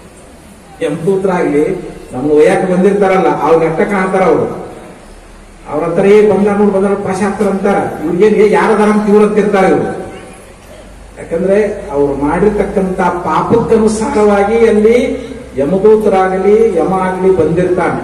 ಯಮದೂತರಾಗ್ಲಿ ನಮ್ಗೆ ಒಯ್ಯಾಕ ಬಂದಿರ್ತಾರಲ್ಲ ಅವ್ರಿಗೆ ಅಷ್ಟ ಕಾಣ್ತಾರ ಅವರು ಅವ್ರ ಹತ್ರ ಏ ಬಂದ ನೋಡಿ ಬಂದ ಪಾಶಾಸ್ತ್ರ ಅಂತಾರ ಇವ್ರಿಗೇನ್ ಯಾರದಾರ ಅಂತ ಇವ್ರು ಅಂತಿರ್ತಾರ ಇವ್ರು ಯಾಕಂದ್ರೆ ಅವ್ರು ಮಾಡಿರ್ತಕ್ಕಂತ ಪಾಪಕ್ಕನುಸಾರವಾಗಿ ಅಲ್ಲಿ ಯಮದೂತರಾಗಲಿ ಯಮ ಆಗಲಿ ಬಂದಿರ್ತಾನೆ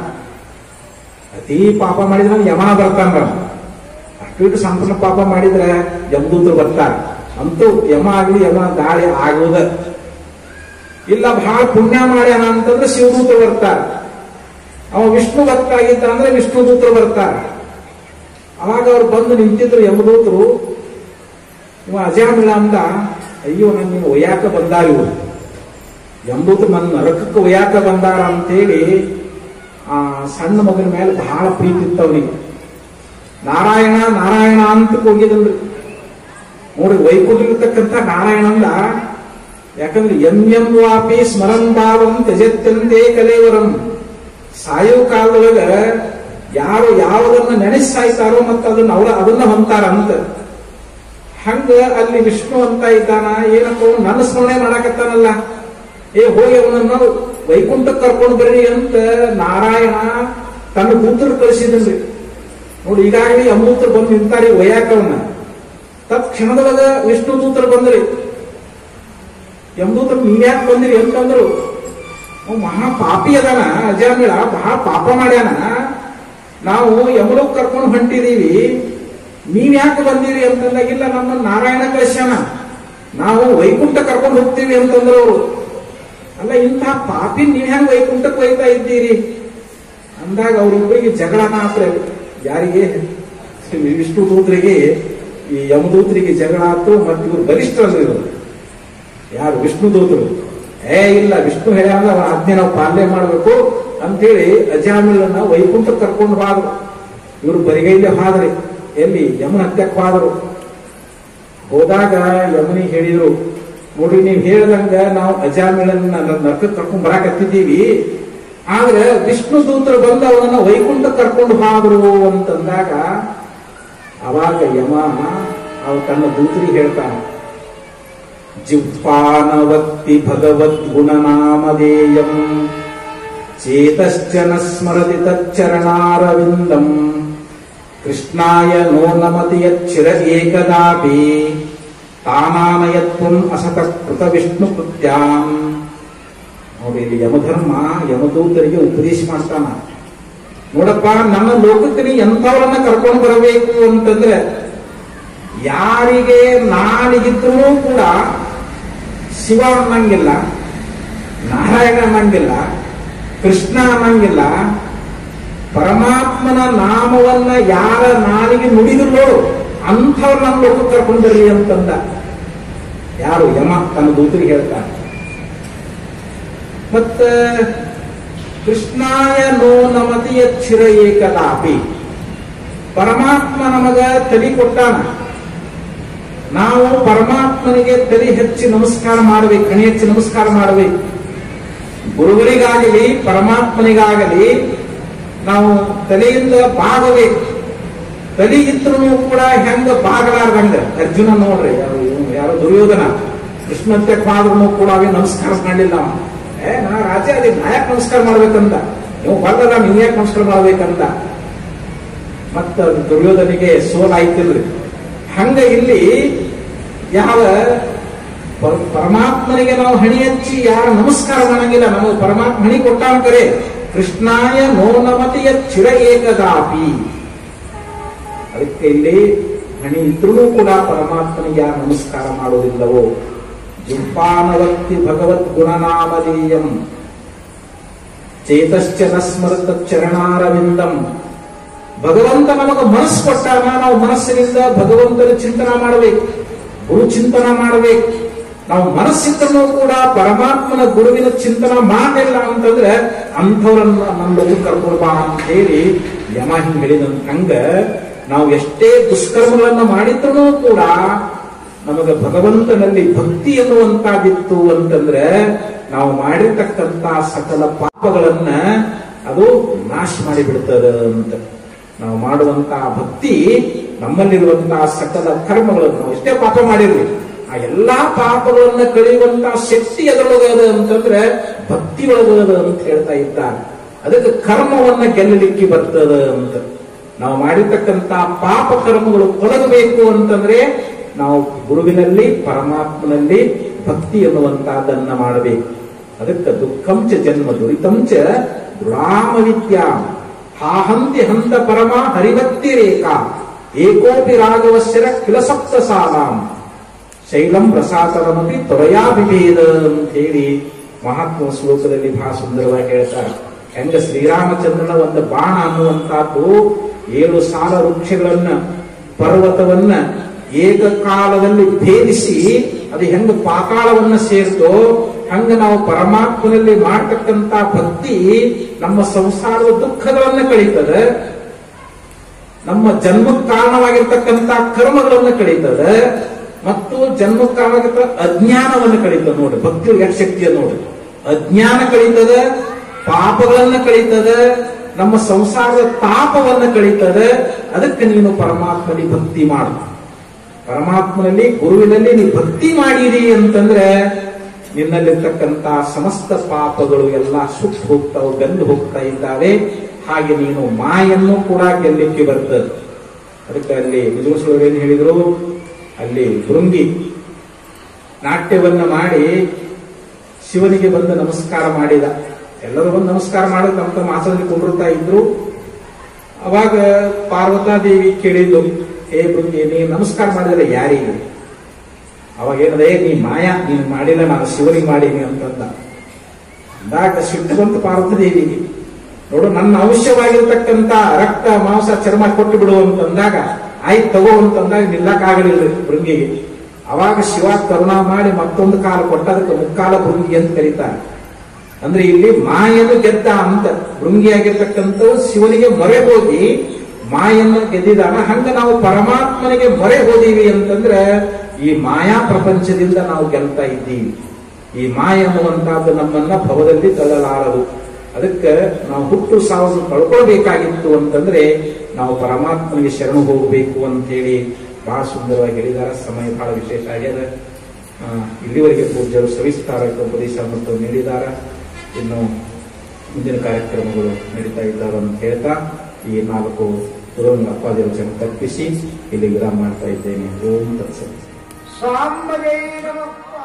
ಅತಿ ಪಾಪ ಮಾಡಿದ್ರೆ ಯಮನ ಬರ್ತಾನ ಅಷ್ಟು ಸಂಪೂರ್ಣ ಪಾಪ ಮಾಡಿದ್ರೆ ಯಮದೂತರು ಬರ್ತಾರೆ ಅಂತೂ ಯಮ ಆಗಲಿ ಯಮ ದಾಳಿ ಆಗುವುದ ಇಲ್ಲ ಬಹಳ ಪುಣ್ಯ ಮಾಡ್ಯಾನ ಅಂತಂದ್ರೆ ಶಿವದೂತರು ಬರ್ತಾರೆ ಅವ ವಿಷ್ಣು ಭಕ್ತ ಆಗಿದ್ದ ಅಂದ್ರೆ ವಿಷ್ಣು ದೂತರು ಬರ್ತಾರೆ ಅವಾಗ ಅವ್ರು ಬಂದು ನಿಂತಿದ್ರು ಯಮದೂತರು ಇವ ಅಜಾಮಿಳ ಅಂದ ಅಯ್ಯೋ ನನ್ನ ನೀನು ಒಯ್ಯಾಕ ಬಂದಾರ ಇವರು ಯಮದೂತರು ನನ್ನ ನರಕಕ್ಕೆ ಒಯ್ಯಾಕ ಬಂದಾರ ಅಂತೇಳಿ ಆ ಸಣ್ಣ ಮಗನ ಮೇಲೆ ಬಹಳ ಪ್ರೀತಿ ಇತ್ತು ಅವನಿಗೆ ನಾರಾಯಣ ನಾರಾಯಣ ಅಂತ ಹೋಗಿದನ್ರಿ ನೋಡಿ ವೈಕುಂಠಿರ್ತಕ್ಕಂಥ ನಾರಾಯಣ ಅಂದ ಯಾಕಂದ್ರೆ ಎಂ ಎಂ ವಾಪಿ ಸ್ಮರನ್ ಭಾವಂ ತ್ಯಜತ್ಯಂತೆ ಕಲೇವರಂ ಸಾಯೋ ಕಾಲದೊಳಗ ಯಾರು ಯಾವುದನ್ನ ನೆನೆಸಿ ಸಾಯ್ತಾರೋ ಮತ್ತೆ ಅದನ್ನ ಅವರ ಅದನ್ನ ಹೊಂತಾರ ಅಂತ ಹಂಗ ಅಲ್ಲಿ ವಿಷ್ಣು ಅಂತ ಇದ್ದಾನ ಏನಪ್ಪ ಅವ್ನು ನನ್ನ ಸ್ಮರಣೆ ಮಾಡಾಕತ್ತಾನಲ್ಲ ಏ ಹೋಗಿ ಅವನನ್ನ ವೈಕುಂಠಕ್ಕೆ ಕರ್ಕೊಂಡು ಬರ್ರಿ ಅಂತ ನಾರಾಯಣ ತನ್ನ ದೂತರು ಕಳಿಸಿದನ್ರಿ ನೋಡಿ ಈಗಾಗಲೇ ಅಮೂತರು ಬಂದು ನಿಂತಾರಿ ಒಯ್ಯಾಕವನ್ನ ತತ್ ಕ್ಷಣದೊಳಗ ವಿಷ್ಣು ದೂತರು ಬಂದ್ರಿ ಯಮದೂತರು ನೀವ್ಯಾಕೆ ಬಂದಿರಿ ಅಂತಂದ್ರು ಅವ್ ಮಹಾ ಪಾಪಿ ಅದಾನ ಅಜಾಮಿಳ ಬಹಳ ಪಾಪ ಮಾಡ್ಯಾನ ನಾವು ಯಮಲೋಕ್ ಕರ್ಕೊಂಡು ಹೊಂಟಿದೀವಿ ನೀವ್ ಯಾಕೆ ಬಂದಿರಿ ಅಂತಂದಾಗಿಲ್ಲ ನಮ್ಮ ನಾರಾಯಣ ಕಳಿಸ್ಯಾನ ನಾವು ವೈಕುಂಠ ಕರ್ಕೊಂಡು ಹೋಗ್ತೀವಿ ಅಂತಂದ್ರು ಅವರು ಅಲ್ಲ ಇಂಥ ಪಾಪಿ ನೀವ್ ಹೆಂಗ್ ವೈಕುಂಠಕ್ಕೆ ಒಯ್ತಾ ಇದ್ದೀರಿ ಅಂದಾಗ ಅವರಿಬ್ಬರಿಗೆ ಜಗಳ ಮಾತ್ರ ಯಾರಿಗೆ ವಿಷ್ಣು ದೂತರಿಗೆ ಈ ಯಮದೂತರಿಗೆ ಜಗಳ ಆಯ್ತು ಮತ್ತು ಇವರು ಬಲಿಷ್ಠರಲ್ಲ ಇವರು ಯಾರು ವಿಷ್ಣು ದೂತರು ಏ ಇಲ್ಲ ವಿಷ್ಣು ಹೇಳ್ಯಾರ ಅವನ ಆಜ್ಞೆ ನಾವು ಪಾಲನೆ ಮಾಡಬೇಕು ಅಂತೇಳಿ ಅಜಾಮಿಲನ್ನ ವೈಕುಂಠಕ್ಕೆ ಕರ್ಕೊಂಡು ಹೋದ್ರು ಇವರು ಬರಿಗೈಲೆ ಹಾದ್ರಿ ಎಲ್ಲಿ ಯಮನ ಹತ್ಯಕ್ಕೆ ಹೋದ್ರು ಹೋದಾಗ ಯಮನಿಗೆ ಹೇಳಿದ್ರು ನೋಡ್ರಿ ನೀವು ಹೇಳ್ದಂಗ ನಾವು ಅಜಾಮಿಳನ್ನ ನರ್ಕಕ್ಕೆ ಕರ್ಕೊಂಡ್ ಬರಾಕತ್ತಿದ್ದೀವಿ ಆದ್ರೆ ವಿಷ್ಣು ದೂತರು ಬಂದು ಅವನನ್ನ ವೈಕುಂಠ ಕರ್ಕೊಂಡು ಹೋದ್ರು ಅಂತಂದಾಗ ಅವಾಗ ಯಮ ಅವ ತನ್ನ ದೂತರಿಗೆ ಹೇಳ್ತಾನೆ ಜಿಹ್ವಾನವತ್ತಿ ಭಗವದ್ಗುಣನಾಮಧೇಯಂ ಚೇತಶ್ಚನ ಸ್ಮರತಿ ತಚ್ಚರಣಾರವಿಂದಂ ಕೃಷ್ಣಾಯ ನೋ ನಮತಿ ಯಚ್ಚಿರ ಏಕದಾಪಿ ತಾನಾನಯತ್ವಂ ಅಸತ ಕೃತ ವಿಷ್ಣು ಕೃತ್ಯಾಂ ನೋಡಿ ಇಲ್ಲಿ ಯಮಧರ್ಮ ಯಮದೂತರಿಗೆ ಉಪದೇಶ ಮಾಡ್ತಾನ ನೋಡಪ್ಪ ನನ್ನ ಲೋಕಕ್ಕೆ ನೀ ಎಂಥವರನ್ನ ಕರ್ಕೊಂಡು ಬರಬೇಕು ಅಂತಂದ್ರೆ ಯಾರಿಗೆ ನಾನಿಗಿದ್ರೂ ಕೂಡ ಶಿವ ಅನ್ನಂಗಿಲ್ಲ ನಾರಾಯಣ ಅನ್ನಂಗಿಲ್ಲ ಕೃಷ್ಣ ಅನ್ನಂಗಿಲ್ಲ ಪರಮಾತ್ಮನ ನಾಮವನ್ನ ಯಾರ ನಾಲಿಗೆ ನುಡಿದ್ರು ಅಂಥವ್ರು ನಮ್ಮ ಲೋಕಕ್ಕೆ ಕರ್ಕೊಂಡು ಬರ್ರಿ ಅಂತಂದ ಯಾರು ಯಮ ತನ್ನ ದೂತರಿಗೆ ಹೇಳ್ತಾನೆ ಮತ್ತ ಕೃಷ್ಣಾಯ ನೋ ನಮತಿಯ ಚಿರ ಏಕದಾಪಿ ಪರಮಾತ್ಮ ನಮಗ ತಲಿ ಕೊಟ್ಟಾನ ನಾವು ಪರಮಾತ್ಮನಿಗೆ ತಲೆ ಹೆಚ್ಚಿ ನಮಸ್ಕಾರ ಮಾಡಬೇಕು ಕಣಿ ಹೆಚ್ಚಿ ನಮಸ್ಕಾರ ಮಾಡಬೇಕು ಗುರುಗಳಿಗಾಗಲಿ ಪರಮಾತ್ಮನಿಗಾಗಲಿ ನಾವು ತಲೆಯಿಂದ ಬಾಗಬೇಕು ತಲೆ ಇದ್ರೂ ಕೂಡ ಹೆಂಗ ಬಾಗಲಾರ್ದಂಗ ಅರ್ಜುನ ನೋಡ್ರಿ ಯಾರು ಇವ್ನು ಯಾರೋ ದುರ್ಯೋಧನ ಕೃಷ್ಣಂತೆ ಆದ್ರೂ ಕೂಡ ಅವೇ ನಮಸ್ಕಾರ ಮಾಡಲಿಲ್ಲ ಅವ ಏ ನಾ ರಾಜ ಅದೇ ನಾ ಯಾಕೆ ನಮಸ್ಕಾರ ಮಾಡ್ಬೇಕಂತ ನೀವು ಬರ್ದಲ್ಲ ನೀವು ಯಾಕೆ ನಮಸ್ಕಾರ ಮಾಡ್ಬೇಕಂತ ಮತ್ತ ದುರ್ಯೋಧನಿಗೆ ಸೋಲಾಯ್ತಿಲ್ರಿ ಹಂಗ ಇಲ್ಲಿ ಯಾವ ಪ- ಪರಮಾತ್ಮನಿಗೆ ನಾವು ಹಣಿ ಹಚ್ಚಿ ಯಾರ ನಮಸ್ಕಾರ ಮಾಡಂಗಿಲ್ಲ ನಮಗೆ ಪರಮಾತ್ಮ ಹಣಿ ಕೊಟ್ಟಾನ ಕರೆ ಕೃಷ್ಣಾಯ ನೋ ನಮತಿಯ ಚಿರ ಏಕದಾಪಿ ಅದಕ್ಕೆ ಇಲ್ಲಿ ಹಣಿ ಇದ್ರೂ ಕೂಡ ಪರಮಾತ್ಮನಿಗೆ ಯಾರು ನಮಸ್ಕಾರ ಮಾಡುವುದಿಲ್ಲವೋ ಜುಂಪಾನವತ್ತಿ ಭಗವದ್ ಗುಣನಾಮಧೇಯಂ ಚೇತಶ್ಚನ ಸ್ಮೃತ ಚರಣಾರವಿಂದಂ ಭಗವಂತ ನಮಗೆ ಮನಸ್ಸು ಕೊಟ್ಟಾಗ ನಾವು ಮನಸ್ಸಿನಿಂದ ಭಗವಂತನ ಚಿಂತನ ಮಾಡಬೇಕು ಗುರು ಚಿಂತನ ಮಾಡಬೇಕು ನಾವು ಮನಸ್ಸಿದ್ದನ್ನು ಕೂಡ ಪರಮಾತ್ಮನ ಗುರುವಿನ ಚಿಂತನ ಮಾಡಲಿಲ್ಲ ಅಂತಂದ್ರೆ ಅಂಥವ್ರನ್ನ ನಮ್ಮ ಲೋಕ ಕರ್ಕೊಂಡು ಬಾ ಅಂತ ಹೇಳಿ ಯಮ ಹಿಂಗ್ ಹೇಳಿದಂತ ಹಂಗ ನಾವು ಎಷ್ಟೇ ದುಷ್ಕರ್ಮಗಳನ್ನ ಮಾಡಿದ್ರು ಕೂಡ ನಮಗೆ ಭಗವಂತನಲ್ಲಿ ಭಕ್ತಿ ಎನ್ನುವಂತಾದಿತ್ತು ಅಂತಂದ್ರೆ ನಾವು ಮಾಡಿರ್ತಕ್ಕಂತ ಸಕಲ ಪಾಪಗಳನ್ನ ಅದು ನಾಶ ಮಾಡಿಬಿಡ್ತದ ಅಂತ ನಾವು ಮಾಡುವಂತಹ ಭಕ್ತಿ ನಮ್ಮಲ್ಲಿರುವಂತಹ ಸಕಲ ಕರ್ಮಗಳನ್ನು ನಾವು ಎಷ್ಟೇ ಪಾಪ ಮಾಡಿರ್ಲಿ ಆ ಎಲ್ಲಾ ಪಾಪಗಳನ್ನ ಕಳೆಯುವಂತಹ ಶಕ್ತಿ ಎದರೊಳಗದ ಅಂತಂದ್ರೆ ಭಕ್ತಿ ಒಳಗದ ಅಂತ ಹೇಳ್ತಾ ಇದ್ದಾರೆ ಅದಕ್ಕೆ ಕರ್ಮವನ್ನ ಗೆಲ್ಲಲಿಕ್ಕೆ ಬರ್ತದ ಅಂತ ನಾವು ಮಾಡಿರ್ತಕ್ಕಂತ ಪಾಪ ಕರ್ಮಗಳು ತೊಲಗಬೇಕು ಅಂತಂದ್ರೆ ನಾವು ಗುರುವಿನಲ್ಲಿ ಪರಮಾತ್ಮನಲ್ಲಿ ಭಕ್ತಿ ಎನ್ನುವಂತಹದನ್ನ ಮಾಡಬೇಕು ಅದಕ್ಕೆ ದುಃಖಂಚ ಜನ್ಮ ದುರಿತಂಚ ದುರಾಮ ವಿದ್ಯಾ ಹಾಹಂತಿ ಹಂತ ಪರಮ ಹರಿಭಕ್ತಿ ರೇಖಾ ಏಕೋಪಿ ರಾಘವಶ್ಯರ ಕಿಲ ಸಪ್ತ ಸಾಲಾಂ ಶೈಲಂ ಪ್ರಸಾದನಮಪಿ ತೊರೆಯಾ ವಿಭೇದ ಅಂತ ಹೇಳಿ ಮಹಾತ್ಮ ಶ್ಲೋಕದಲ್ಲಿ ಬಹಳ ಸುಂದರವಾಗಿ ಹೇಳ್ತಾರೆ ಹೆಂಗ ಶ್ರೀರಾಮಚಂದ್ರನ ಒಂದು ಬಾಣ ಅನ್ನುವಂತಹದ್ದು ಏಳು ಸಾಲ ವೃಕ್ಷಗಳನ್ನ ಪರ್ವತವನ್ನ ಏಕಕಾಲದಲ್ಲಿ ಭೇದಿಸಿ ಅದು ಹೆಂಗ ಪಾತಾಳವನ್ನ ಸೇರ್ತೋ ಹಂಗ ನಾವು ಪರಮಾತ್ಮನಲ್ಲಿ ಮಾಡ್ತಕ್ಕಂತ ಭಕ್ತಿ ನಮ್ಮ ಸಂಸಾರದ ದುಃಖಗಳನ್ನ ಕಳೀತದೆ ನಮ್ಮ ಜನ್ಮಕ್ಕೆ ಕಾರಣವಾಗಿರ್ತಕ್ಕಂಥ ಕರ್ಮಗಳನ್ನು ಕಳೀತದೆ ಮತ್ತು ಜನ್ಮಕ್ಕೆ ಕಾರಣವಾಗಿರ್ತ ಅಜ್ಞಾನವನ್ನು ಕಳೀತದೆ ನೋಡಿ ಭಕ್ತಿ ಎಷ್ಟು ಶಕ್ತಿಯ ನೋಡಿ ಅಜ್ಞಾನ ಕಳೀತದೆ ಪಾಪಗಳನ್ನ ಕಳೀತದೆ ನಮ್ಮ ಸಂಸಾರದ ತಾಪವನ್ನ ಕಳೀತದೆ ಅದಕ್ಕೆ ನೀನು ಪರಮಾತ್ಮನಿ ಭಕ್ತಿ ಮಾಡು ಪರಮಾತ್ಮನಲ್ಲಿ ಗುರುವಿನಲ್ಲಿ ನೀವು ಭಕ್ತಿ ಮಾಡಿರಿ ಅಂತಂದ್ರೆ ನಿನ್ನಲ್ಲಿರ್ತಕ್ಕಂಥ ಸಮಸ್ತ ಪಾಪಗಳು ಎಲ್ಲ ಸುಟ್ಟು ಹೋಗ್ತಾವೆ ಬೆಂದು ಹೋಗ್ತಾ ಇದ್ದಾವೆ ಹಾಗೆ ನೀನು ಮಾಯನ್ನು ಕೂಡ ಗೆಲ್ಲಲಿಕ್ಕೆ ಬರ್ತದೆ ಅದಕ್ಕೆ ಅಲ್ಲಿ ನಿಜವಸರು ಏನು ಹೇಳಿದ್ರು ಅಲ್ಲಿ ಭೃಂಗಿ ನಾಟ್ಯವನ್ನ ಮಾಡಿ ಶಿವನಿಗೆ ಬಂದು ನಮಸ್ಕಾರ ಮಾಡಿದ ಎಲ್ಲರೂ ಬಂದು ನಮಸ್ಕಾರ ಮಾಡಿ ತಮ್ಮ ತಮ್ಮ ಆಸನದಲ್ಲಿ ಕುಂಡಿರ್ತಾ ಇದ್ರು ಅವಾಗ ಪಾರ್ವತಾದೇವಿ ಕೇಳಿದ್ದು ಹೇ ಭೃಂಗಿ ನೀನು ನಮಸ್ಕಾರ ಮಾಡಿದ್ರೆ ಯಾರಿಗೆ ಅವಾಗ ಏನದೆ ನೀ ಮಾಯಾ ನೀನು ಮಾಡಿಲ್ಲ ನಾನು ಶಿವನಿಗೆ ಮಾಡೀನಿ ಅಂತಂದ ಅಂದಾಗ ಸಿಟ್ಟು ಬಂತು ಪಾರ್ವತಿ ದೇವಿಗೆ ನೋಡು ನನ್ನ ಅವಶ್ಯವಾಗಿರ್ತಕ್ಕಂತ ರಕ್ತ ಮಾಂಸ ಚರ್ಮ ಕೊಟ್ಟು ಬಿಡು ಅಂತಂದಾಗ ಆಯ್ತು ತಗೋ ಅಂತಂದಾಗ ನಿಲ್ಲಕ್ಕಾಗಲಿಲ್ಲ ಭೃಂಗಿಗೆ ಅವಾಗ ಶಿವ ಕರುಣಾ ಮಾಡಿ ಮತ್ತೊಂದು ಕಾಲ ಕೊಟ್ಟ ಅದಕ್ಕೆ ಮುಕ್ಕಾಲ ಭೃಂಗಿ ಅಂತ ಕರೀತಾರೆ ಅಂದ್ರೆ ಇಲ್ಲಿ ಮಾಯನ್ನು ಗೆದ್ದ ಅಂತ ಭೃಂಗಿಯಾಗಿರ್ತಕ್ಕಂಥವು ಶಿವನಿಗೆ ಮೊರೆ ಹೋಗಿ ಮಾಯನ್ನು ಗೆದ್ದಿದ್ದಾನ ಹಂಗ ನಾವು ಪರಮಾತ್ಮನಿಗೆ ಮೊರೆ ಹೋದೀವಿ ಅಂತಂದ್ರೆ ಈ ಮಾಯಾ ಪ್ರಪಂಚದಿಂದ ನಾವು ಗೆಲ್ತಾ ಇದ್ದೀವಿ ಈ ಮಾಯ ಅನ್ನುವಂತಹದ್ದು ನಮ್ಮನ್ನ ಭವದಲ್ಲಿ ತಳ್ಳಲಾರದು ಅದಕ್ಕೆ ನಾವು ಹುಟ್ಟು ಸಾವನ್ನು ಕಳ್ಕೊಳ್ಬೇಕಾಗಿತ್ತು ಅಂತಂದ್ರೆ ನಾವು ಪರಮಾತ್ಮನಿಗೆ ಶರಣು ಹೋಗಬೇಕು ಅಂತೇಳಿ ಬಹಳ ಸುಂದರವಾಗಿ ಹೇಳಿದಾರ ಸಮಯ ಬಹಳ ವಿಶೇಷ ಆಗ್ಯದ ಆ, ಇಲ್ಲಿವರೆಗೆ ಪೂಜ್ಯರು ಸವಿಸ್ತಾರ ಉಪದೇಶ ಮತ್ತು ನೀಡಿದಾರ ಇನ್ನು ಮುಂದಿನ ಕಾರ್ಯಕ್ರಮಗಳು ನಡೀತಾ ಇದ್ದಾವೆ ಅಂತ ಹೇಳ್ತಾ ಈ ನಾಲ್ಕು ಗುರುವಿನ ಅಪ್ಪಾದಿವಚನ ತಪ್ಪಿಸಿ ಇಲ್ಲಿ ವಿರಾಮ ಮಾಡ್ತಾ ಇದ್ದೇನೆ ಓಂ ತತ್ಸತ್ ಸಾಂಬವೇ ನಮಃ